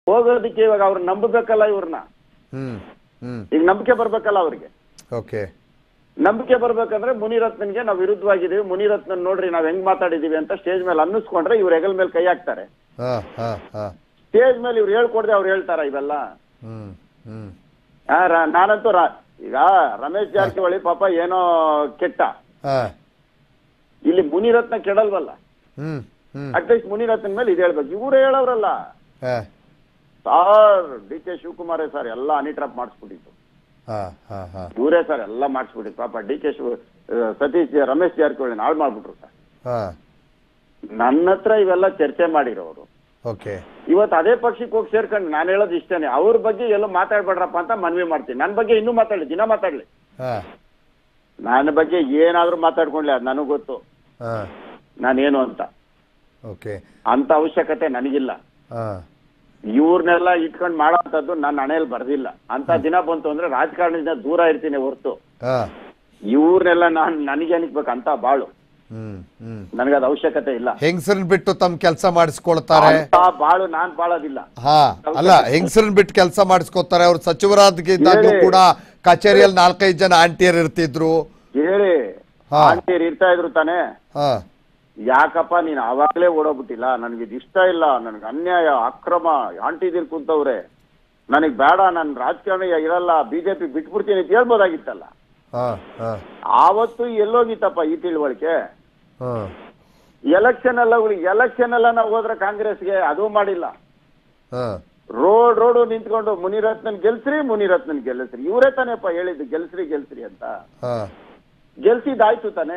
ಹೋಗೋದಕ್ಕೆ ಇವಾಗ ಅವ್ರು ನಂಬಬೇಕಲ್ಲ ಇವ್ರನ್ನ ಹ್ಮ್ ಹ್ಮ್ ಈಗ ನಂಬಿಕೆ ಬರ್ಬೇಕಲ್ಲ ಅವ್ರಿಗೆ ಓಕೆ ನಂಬಿಕೆ ಬರ್ಬೇಕಂದ್ರೆ ಮುನಿರತ್ನನ್ಗೆ ನಾವು ವಿರುದ್ಧವಾಗಿದ್ದೀವಿ ಮುನಿರತ್ನನ್ ನೋಡ್ರಿ ನಾವ್ ಹೆಂಗ್ ಮಾತಾಡಿದೀವಿ ಅಂತ ಸ್ಟೇಜ್ ಮೇಲೆ ಅನ್ನಿಸ್ಕೊಂಡ್ರೆ ಇವ್ರ ಹೆಗಲ್ ಮೇಲೆ ಕೈ ಹಾಕ್ತಾರೆ ಹಾ ಹಾ ಹಾ ಸ್ಟೇಜ್ ಮೇಲೆ ಇವ್ರು ಹೇಳ್ಕೊಡ್ದೆ ಅವ್ರು ಹೇಳ್ತಾರ ಇವೆಲ್ಲ ಹ್ಮ್ ಹ್ಮ್ ಆ, ರ- ನಾನಂತೂ ರಾ- ಈಗ ರಮೇಶ್ ಜಾರಕಿಹೊಳಿ ಪಾಪ ಏನೋ ಕೆಟ್ಟ ಹಾ ಇಲ್ಲಿ ಮುನಿರತ್ನ ಕೆಡಲ್ವಲ್ಲ ಹ್ಮ್ ಹ್ಮ್ ಅಟ್ಲೀಸ್ಟ್ ಮುನಿರತ್ನ ಮೇಲೆ ಇದು ಹೇಳ್ಬೇಕು ಇವ್ರು ಹೇಳವ್ರಲ್ಲ ಹಾ ಸಾರ್ ಡಿ ಕೆ ಶಿವಕುಮಾರೇ ಸರ್ ಎಲ್ಲ ಹನಿ ಟ್ರಾಪ್ ಮಾಡಿಸ್ಬಿಟ್ಟಿತ್ತು ಹಾ ಹಾ ಹಾ ಇವರೇ ಸರ್ ಎಲ್ಲ ಮಾಡಿಸ್ಬಿಟ್ಟಿತ್ತು ಪಾಪ ಡಿ ಕೆ ಶಿವ ಆ, ಸತೀಶ್ ರಮೇಶ್ ಜಾರಕಿಹೊಳಿ ಹಾಳು ಮಾಡ್ಬಿಟ್ರು ಸರ್ ಹಾ ನನ್ನ ಹತ್ರ ಇವೆಲ್ಲ ಚರ್ಚೆ ಮಾಡಿರೋರು ಓಕೆ ಇವತ್ತು ಅದೇ ಪಕ್ಷಕ್ಕೆ ಹೋಗಿ ಸೇರ್ಕೊಂಡು ನಾನು ಹೇಳೋದು ಇಷ್ಟೇನೆ ಅವ್ರ ಬಗ್ಗೆ ಎಲ್ಲೂ ಮಾತಾಡ್ಬೇಡ್ರಪ್ಪ ಅಂತ ಮನವಿ ಮಾಡ್ತೀನಿ ನನ್ನ ಬಗ್ಗೆ ಇನ್ನೂ ಮಾತಾಡ್ಲಿ ದಿನ ಮಾತಾಡ್ಲಿ ಹಾ ನನ್ನ ಬಗ್ಗೆ ಏನಾದ್ರೂ ಮಾತಾಡ್ಕೊಂಡ್ಲಿ ಅದು ನನಗೆ ಗೊತ್ತು ಹಾ ನಾನೇನು ಅಂತ ಓಕೆ ಅಂತ ಅವಶ್ಯಕತೆ ನನಗಿಲ್ಲ ಹಾ ಇವ್ರನ್ನೆಲ್ಲ ಇಟ್ಕೊಂಡು ಮಾಡೋಂಥದ್ದು ನನ್ನ ಹಣೆಯಲ್ಲಿ ಬರ್ದಿಲ್ಲ ಅಂತ ದಿನ ಬಂತು ಅಂದ್ರೆ ರಾಜಕಾರಣದಿಂದ ದೂರ ಇರ್ತೀನಿ ಹೊರ್ತು ಹಾ ಇವ್ರನ್ನೆಲ್ಲ ನಾನ್ ನನಗೆ ಅನಿಸ್ಬೇಕು ಅಂತ ಬಾಳು ಹ್ಮ್ ಹ್ಮ್ ನನಗದು ಅವಶ್ಯಕತೆ ಇಲ್ಲ ಹೆಂಗಸರನ್ನ ಬಿಟ್ಟು ತಮ್ಮ ಕೆಲಸ ಮಾಡಿಸ್ಕೊಳ್ತಾರೆ ಅಂತ ಬಾಳು ನಾನ್ ಬಾಳೋದಿಲ್ಲ ಹಾ ಅಲ್ಲ ಹೆಂಗಸರನ್ನ ಬಿಟ್ಟು ಕೆಲಸ ಮಾಡಿಸ್ಕೊತಾರೆ ಅವ್ರು ಸಚಿವರಾಗಿದ್ದಾಗ್ಲೂ ಹೇಳಿ. ಕೂಡ ಕಚೇರಿಯಲ್ಲಿ ನಾಲ್ಕೈದು ಜನ ಆಂಟಿಯರ್ ಇರ್ತಿದ್ರು ಹೇಳಿ ಹಾ. ಆಂಟಿಯರ್ ಇರ್ತಾ ಇದ್ರು ತಾನೇ ಹಾ ಯಾಕಪ್ಪ ನೀನು ಅವಾಗ್ಲೇ ಓಡೋಗ್ಬಿಟ್ಟಿಲ್ಲ ನನಗೆ ಇದು ಇಷ್ಟ ಇಲ್ಲ ನನಗೆ ಅನ್ಯಾಯ ಅಕ್ರಮ ಆಂಟಿದಿರ್ ಕುಂತವ್ರೆ ನನಗ್ ಬೇಡ ನಾನು ರಾಜಕಾರಣ ಇರಲ್ಲ ಬಿಜೆಪಿ ಬಿಟ್ಬಿಡ್ತೀನಿ ಅಂತ ಹೇಳ್ಬೋದಾಗಿತ್ತಲ್ಲ ಹಾ ಹಾ ಆವತ್ತು ಎಲ್ಲೋಗಿತ್ತಪ್ಪ ಈ ತಿಳುವಳಿಕೆ ಹಾ ಎಲೆಕ್ಷನ್ ಎಲ್ಲ ಎಲೆಕ್ಷನ್ ಎಲ್ಲ ನಾವು ಹೋದ್ರೆ ಕಾಂಗ್ರೆಸ್ಗೆ ಅದು ಮಾಡಿಲ್ಲ ಹಾ ರೋಡ್ ರೋಡು ನಿಂತ್ಕೊಂಡು ಮುನಿರತ್ನನ್ ಗೆಲ್ಸ್ರಿ ಮುನಿರತ್ನನ್ ಗೆಲ್ಲಿಸ್ರಿ ಇವರೇ ತಾನೇಪ್ಪ ಹೇಳಿದ್ದು ಗೆಲ್ಸ್ರಿ ಗೆಲ್ಸ್ರಿ ಅಂತ ಹಾ ಗೆಲ್ಸಿದಾಯ್ತು ತಾನೇ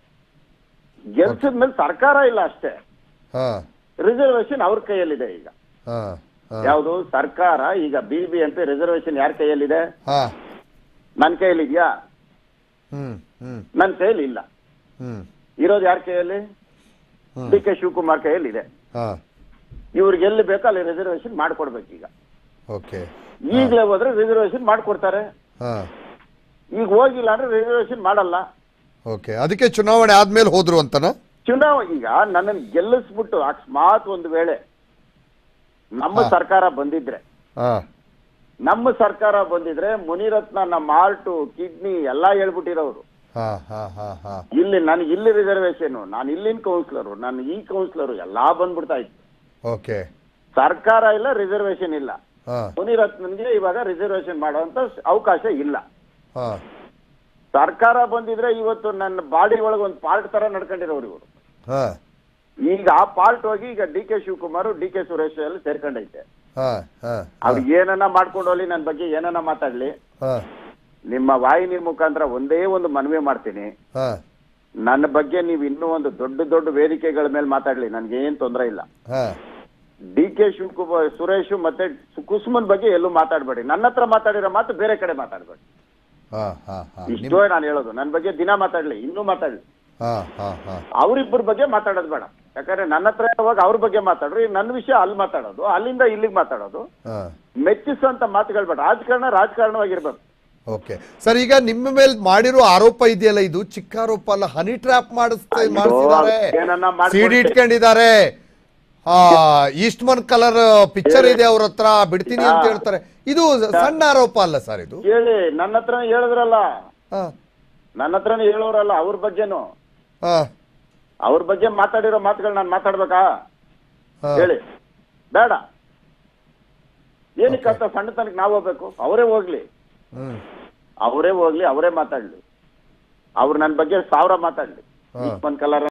ಗೆಲ್ಸಿದ್ಮೇಲೆ ಸರ್ಕಾರ ಇಲ್ಲ ಅಷ್ಟೇ ಹಾ ರಿಸರ್ವೇಶನ್ ಅವ್ರ ಕೈಯಲ್ಲಿದೆ ಈಗ ಹಾ ಹಾ ಯಾವುದು ಸರ್ಕಾರ ಈಗ B B M P reservation ಯಾರ ಕೈಯಲ್ಲಿದೆ ಹಾ ನನ್ನ ಕೈಯಲ್ಲಿದ್ಯಾ ಹ್ಮ್ ಹ್ಮ್ ನನ್ನ ಕೈಯಲ್ಲಿ ಇಲ್ಲ ಹ್ಮ್ ಇರೋದು ಯಾರ ಕೈಯಲ್ಲಿ ಹ್ಮ್. ಡಿ ಕೆ ಶಿವಕುಮಾರ್ ಕೈಯಲ್ಲಿದೆ ಹಾ ಇವ್ರಿಗೆ ಎಲ್ಲಿ ಬೇಕೋ ಅಲ್ಲಿ ರಿಸರ್ವೇಶನ್ ಮಾಡ್ಕೊಡ್ಬೇಕು ಈಗ ಓಕೆ ಈಗಲೇ ಹೋದ್ರೆ ರಿಸರ್ವೇಶನ್ ಮಾಡ್ಕೊಡ್ತಾರೆ ಹಾ ಈಗ ಹೋಗಿಲ್ಲ ಅಂದ್ರೆ ರಿಸರ್ವೇಶನ್ ಮಾಡಲ್ಲ ಓಕೆ ಅದಕ್ಕೆ ಚುನಾವಣೆ ಆದ್ಮೇಲೆ ಹೋದ್ರು ಅಂತನಾ ಚುನಾವಣೆ ಈಗ ನನ್ನನ್ನು ಗೆಲ್ಲಿಸ್ಬಿಟ್ಟು ಅಕಸ್ಮಾತ್ ಒಂದು ವೇಳೆ ನಮ್ಮ ಹಾ. ಸರ್ಕಾರ ಬಂದಿದ್ರೆ ಹಾ ನಮ್ಮ ಸರ್ಕಾರ ಬಂದಿದ್ರೆ ಮುನಿರತ್ನ ನಮ್ಮ ಹಾರ್ಟು ಕಿಡ್ನಿ ಎಲ್ಲಾ ಹೇಳ್ಬಿಟ್ಟಿರೋರು ಹಾ ಹಾ ಹಾ ಹಾ ಇಲ್ಲಿ ನನಗೆ ಇಲ್ಲಿ ರಿಸರ್ವೇಶನ್ ನಾನು ಇಲ್ಲಿನ ಕೌನ್ಸಿಲರು ನಾನು ಈ ಕೌನ್ಸಿಲರು ಎಲ್ಲಾ ಬಂದ್ಬಿಡ್ತಾ ಇತ್ತು ಓಕೆ ಸರ್ಕಾರ ಇಲ್ಲ ರಿಸರ್ವೇಶನ್ ಇಲ್ಲ ಹಾ ಮುನಿರತ್ನನ್ಗೆ ಇವಾಗ ರಿಸರ್ವೇಶನ್ ಮಾಡುವಂತ ಅವಕಾಶ ಇಲ್ಲ ಹಾ ಸರ್ಕಾರ ಬಂದಿದ್ರೆ ಇವತ್ತು ನನ್ನ ಬಾಡಿ ಒಳಗೆ ಒಂದು ಪಾರ್ಟ್ ತರ ನಡ್ಕೊಂಡಿರೋರು ಇವರು ಹಾ ಈಗ ಆ ಪಾರ್ಟ್ ಹೋಗಿ ಈಗ D K Shivakumar D K Suresh ಎಲ್ಲ ಸೇರ್ಕೊಂಡೈತೆ ಹಾ ಹಾ ಅವ್ರಿಗೆ ಏನನ್ನ ಮಾಡ್ಕೊಂಡು ಹೋಗ್ಲಿ ನನ್ನ ಬಗ್ಗೆ ಏನನ್ನ ಮಾತಾಡ್ಲಿ ಹಾ ನಿಮ್ಮ ವಾಹಿನಿ ಮುಖಾಂತರ ಒಂದೇ ಒಂದು ಮನವಿ ಮಾಡ್ತೀನಿ ಹಾ ನನ್ನ ಬಗ್ಗೆ ನೀವು ಇನ್ನೂ ಒಂದು ದೊಡ್ಡ ದೊಡ್ಡ ವೇದಿಕೆಗಳ ಮೇಲೆ ಮಾತಾಡ್ಲಿ ನನ್ಗೆ ಏನ್ ತೊಂದರೆ ಇಲ್ಲ ಹಾ ಡಿ ಕೆ ಶಿವಕುಮಾರ್ ಸುರೇಶ್ ಮತ್ತೆ ಸು- ಕುಸುಮನ್ ಬಗ್ಗೆ ಎಲ್ಲೂ ಮಾತಾಡ್ಬೇಡಿ ನನ್ನ ಹತ್ರ ಮಾತಾಡಿರೋ ಮಾತು ಬೇರೆ ಕಡೆ ಮಾತಾಡ್ಬೇಡಿ ಹಾ ಹಾ ಹಾ ನಿಮ್ ಇಷ್ಟೋ ನಾನು ಹೇಳೋದು ನನ್ನ ಬಗ್ಗೆ ದಿನ ಮಾತಾಡ್ಲಿ ಇನ್ನೂ ಮಾತಾಡ್ಲಿ ಹಾ ಹಾ ಹಾ ಅವ್ರಿಬ್ಬರ ಬಗ್ಗೆ ಮಾತಾಡೋದು ಬೇಡ ಯಾಕಂದ್ರೆ ನನ್ನ ಹತ್ರ ಯಾವಾಗ ಅವ್ರ ಬಗ್ಗೆ ಮಾತಾಡ್ರಿ ನನ್ನ ವಿಷಯ ಅಲ್ಲಿ ಮಾತಾಡೋದು ಅಲ್ಲಿಂದ ಇಲ್ಲಿಗೆ ಮಾತಾಡೋದು ಹಾ ಮೆಚ್ಚಿಸುವಂತ ಮಾತುಗಳು ಬೇಡ ರಾಜಕಾರಣ ರಾಜಕಾರಣವಾಗಿರ್ಬೇಕು ಓಕೆ ಸರ್ ಈಗ ನಿಮ್ಮ ಮೇಲೆ ಮಾಡಿರೋ ಆರೋಪ ಇದೆಯಲ್ಲ ಇದು ಚಿಕ್ಕ ಆರೋಪ ಅಲ್ಲ ಹನಿ ಟ್ರ್ಯಾಪ್ ಮಾಡಿಸ್ತಾ ಅಯ್ಯೋ, ಮಾಡಿಸಿದ್ದಾರೆ ಏನನ್ನ ಮಾಡ್ಕೊಳ್ತೆ. ಸಿಡಿ ಇಟ್ಕೊಂಡಿದ್ದಾರೆ ಆ ಈಸ್ಟ್ಮನ್ ಕಲರ್ ಪಿಕ್ಚರ್ ಇದೆ ಅವ್ರ ಹತ್ರ ಬಿಡ್ತೀನಿ ಅಂತ ಹೇಳ್ತಾರೆ ಇದು ಸಣ್ಣ ಆರೋಪ ಅಲ್ಲ ಸರ್ ಇದು ಹೇಳಿ ನನ್ನ ಹತ್ರ ಹೇಳಿದ್ರಲ್ಲ ಹಾ ನನ್ನ ಹತ್ರನೇ ಹೇಳೋರಲ್ಲ ಅವ್ರ ಬಗ್ಗೆನು ಹಾ ಅವ್ರ ಬಗ್ಗೆ ಮಾತಾಡಿರೋ ಮಾತುಗಳು ನಾನು ಮಾತಾಡ್ಬೇಕಾ ಹಾ. ಹೇಳಿ ಬೇಡ ಏನಕ್ಕೆ ಅಂತ ಸಣ್ಣತನಕ್ಕೆ ನಾವು ಹೋಗ್ಬೇಕು ಅವರೇ ಹೋಗ್ಲಿ ಹ್ಮ್ ಅವರೇ ಹೋಗ್ಲಿ ಅವರೇ ಮಾತಾಡ್ಲಿ ಅವ್ರು ನನ್ನ ಬಗ್ಗೆ ಸಾವಿರ ಮಾತಾಡ್ಲಿ ಹಾ. ಒಂದ್ ಕಲರ್